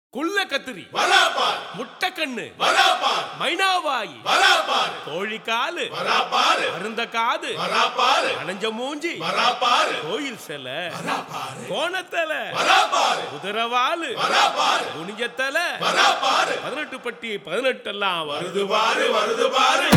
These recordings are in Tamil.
குள்ள கத்திரி வராப்பார் முட்டைக்கண்ணு வராப்பார் மைனாவாயி வராப்பார் கோழி காலு வராப்பார் அருந்த காது வராப்பார் அணைஞ்ச மூஞ்சி வராப்பார் கோயில் சிலை வராப்பார் கோணத்தலை வராப்பார் குதிரவாலு வராப்பார் குனிஞ்சத்தலை வராப்பார் பதினெட்டு பட்டி பதினெட்டு எல்லாம் வருது வருது பாரு வருது பாரு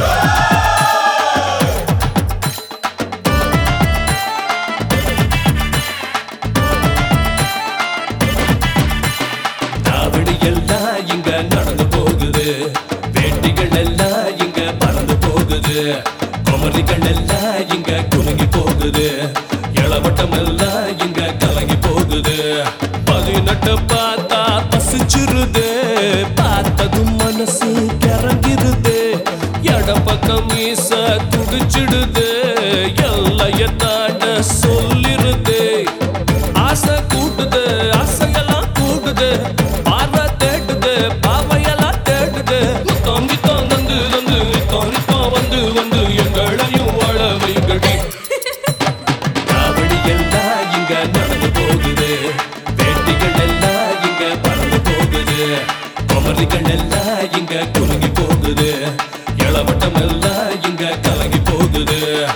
காவடி எல்லாம் இங்க நடந்து போகுது வேட்டிகள் எல்லாம் இங்க பறந்து போகுது குமரிகள் எல்லாம் இங்க குலுங்கி போகுது இளவட்டம் எல்லாம் இங்க கலங்கி போகுது பதினெட்டு பார்த்தா பசிச்சிருது பார்த்ததும் மனசு கிறங்கிருது இடம் பக்கம் மீச துடிச்சிடுது எல்லைய தாண்ட சொல்லிருது ஆசை கூட்டுது ஆசையெல்லாம் கூடுது பார்வை தேடுது பாவையெல்லாம் தேடுது முத்தம் கித்தம் தந்து தந்து நித்தம் நித்தம் வந்து வந்து எங்களையும் வாழ வைங்கடி காவடி எல்லாம் இங்க நடந்து போகுது வேட்டிகள் எல்லாம் இங்க பறந்து போகுது குமரிகள் எல்லாம் இங்க குலுங்கி போகுது இளவட்டம் எல்லாம் இங்க கலங்கி போகுது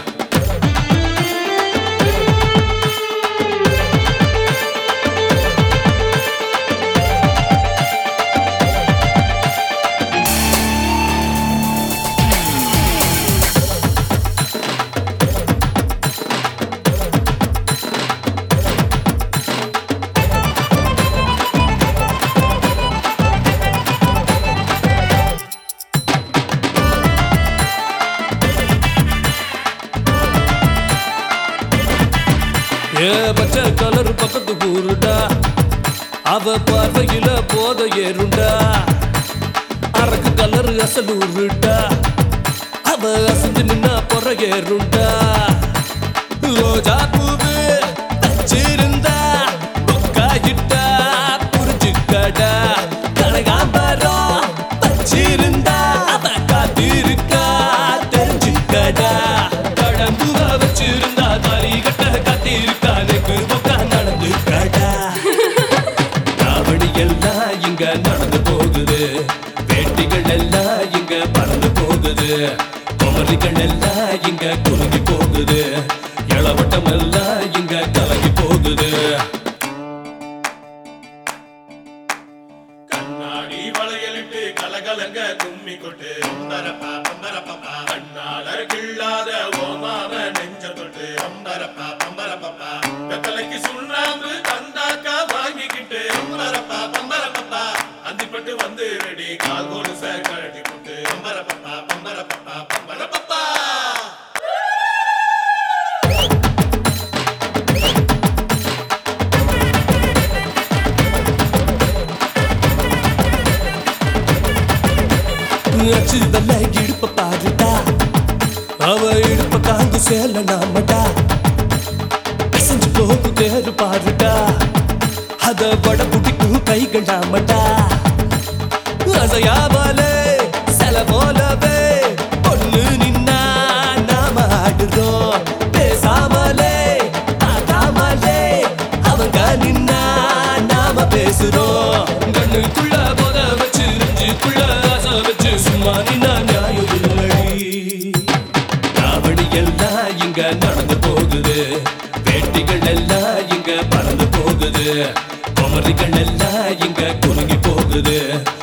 ஏ பச்சை கலர் பக்கத்து ஊருடா அவ பார்வையில போத ஏறுண்டா அரக்கு கலர் அசலூருடா அவ அசந்து நின்னா பொற ஏறுண்டா ரோஜா பூவு தச்சிருந்தா பொக்காயிட்டா புரிஞ்சுக்கடா கனகாம்பரம் தச்சிருந்தா அவ காத்திருக்கா தெரிஞ்சுக்கடா கடம்புவ வச்சிருந்தா தாலி கட்ட காத்திருக்கா நெக்கு பொக்கா நடந்து கடா காவடி எல்லாம் இங்க நடந்து போகுது வேட்டிகள் எல்லாம் இங்க பறந்து போகுது குமரிகள் எல்லாம் இங்க குலுங்கி போகுது இளவட்டம் எல்லாம் இங்க கலங்கி போகுது கண்ணாடி வளையலிட்டு கலகலங்க கும்மி கொட்டு அம்பரப்பா பம்பரப்பா கண்ணாளர் கிள்ளாத ஓமாவ நெஞ்ச தொட்டு அம்பரப்பா பம்பரப்பா வெத்தலைக்கு சுண்ணாம்பு தந்தாக்கா வாங்கிக்கிட்டு அம்பரப்பா பம்பரப்பா அந்திப்பட்டு வந்து ரெடி கால் கொலுச கழட்டி போட்டு அம்பரப்பா பம்பரப்பா பம்பரப்பா அச்சு வெள்ள இடுப்ப பாருடா அவ இடுப்ப காந்து சேல நாமடா அசைஞ்சு போகும் தேரு பாருடா அத வட புடிக்கும் கைகள் நாமடா அசையாமலே சில போலவே பொண்ணு நின்னா நாம ஆடுறோம் பேசாமலே பார்க்காமலே அவங்க நின்னா நாம பேசுறோம் கண்ணுக்குள்ள போத வச்சு நெஞ்சுக்குள்ள ஆசை வச்சு சும்மா நின்னா நியாயம் இல்லடி காவடி எல்லாம் இங்க நடந்து போகுது வேட்டிகள் எல்லாம் இங்க பறந்து போகுது குமரிகள் எல்லாம் இங்க குலுங்கி போகுது